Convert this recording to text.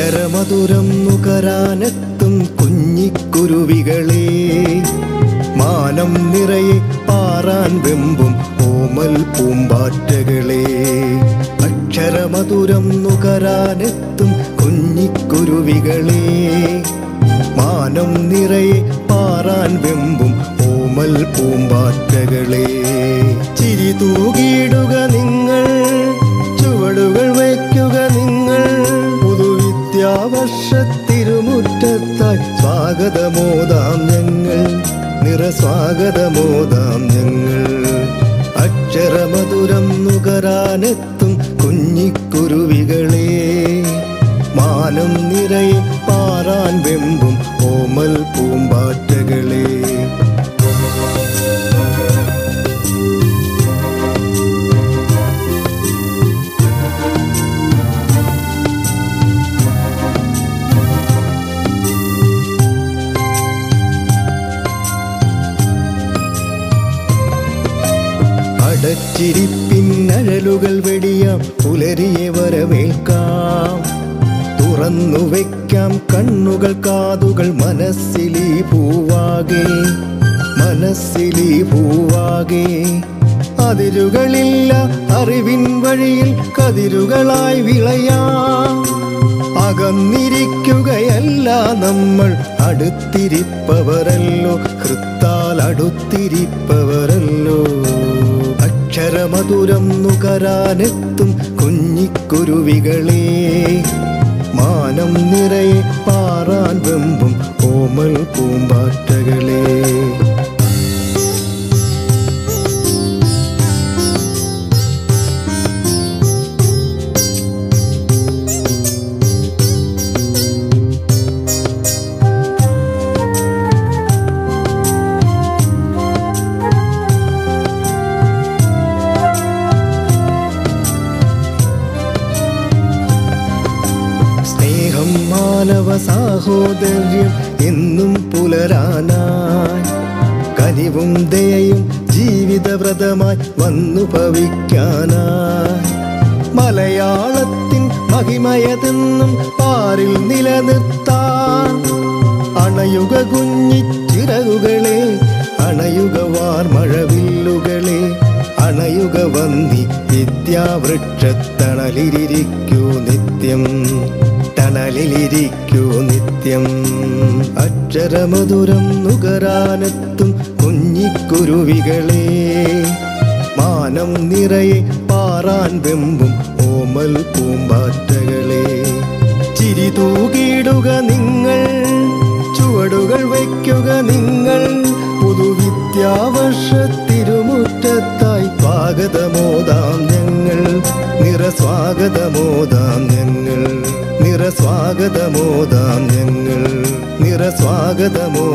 അക്ഷരമധുരം നുകരാനെത്തും കുഞ്ഞിക്കുരുവികളെ മാനം നിറയെ പാറാൻ വെമ്പും ഓമൽ പൂമ്പാറ്റകളെ അക്ഷരമധുരം നുകരാനെത്തും കുഞ്ഞിക്കുരുവികളെ മാനം നിറയെ പാറാൻ വെമ്പും ഓമൽ പൂമ്പാറ്റകളെ ചിരി തൂകിയിടുക നിങ്ങൾ ചുവടുകൾ വയ്ക്കുക നിങ്ങൾ പുതുവിദ്യാവർഷത്തിരുമുറ്റത്തായി സ്വാഗതമോദാം ഞങ്ങൾ നിറസ്വാഗതമോദാം ഞങ്ങൾ അക്ഷരമധുരം നുകരാനെത്തും കുഞ്ഞിക്കുരുവികളെ മാനം നിറയെ പാറാൻ വെമ്പും ഓമൽ പൂമ്പാറ്റകളെ അടച്ചിരിപ്പിന്നഴലുകൾ വെടിയാം പുലരിയെ വരവേൽക്കാം തുറന്നു വെക്കാം കണ്ണുകൾ കാതുകൾ മനസ്സിലീ പൂവാകെ മനസ്സിലീ പൂവാകെ അതിരുകളില്ല അറിവിൻ വഴിയിൽ കതിരുകളായി വിളയാം അകന്നിരിക്കുകയല്ല നമ്മൾ അടുത്തിരിപ്പവരല്ലോ ഹൃത്താൽ അടുത്തിരിപ്പവരല്ലോ അക്ഷരമധുരം നുകരാനെത്തും കുഞ്ഞിക്കുരുവികളെ മാനം നിറയെ പാറാൻ വെമ്പും ഓമൽ പൂമ്പാറ്റകളെ സ്നേഹം മാനവ സാഹോദര്യം എന്നും പുലരാനായി കനിവും ദയയും ജീവിതവ്രതമായി വന്നു ഭവിക്കാനായി മലയാളത്തിൻ മഹിമയതെന്നും പാരിൽ നിലനിർത്താൻ അണയുക കുഞ്ഞിച്ചിറകുകളെ അണയുക വാർമഴവില്ലുകളെ അണയുക വന്നി വിദ്യാവൃക്ഷത്തണലിരിക്കൂ നിത്യം തണലിലിരിക്കൂ നിത്യം അക്ഷരമധുരം നുകരാനെത്തും കുഞ്ഞിക്കുരുവികളെ മാനം നിറയെ പാറാൻ വെമ്പും ഓമൽ പൂമ്പാറ്റകളെ ചിരി തൂകിയിടുക നിങ്ങൾ ചുവടുകൾ വയ്ക്കുക നിങ്ങൾ പുതുവിദ്യാവർഷത്തിരുമുറ്റത്തായി സ്വാഗതമോദാം ഞങ്ങൾ നിറസ്വാഗതമോദാം ഞങ്ങൾ നിറസ്വാഗതമോദാം ഞങ്ങൾ നിറസ്വാഗതമോദാം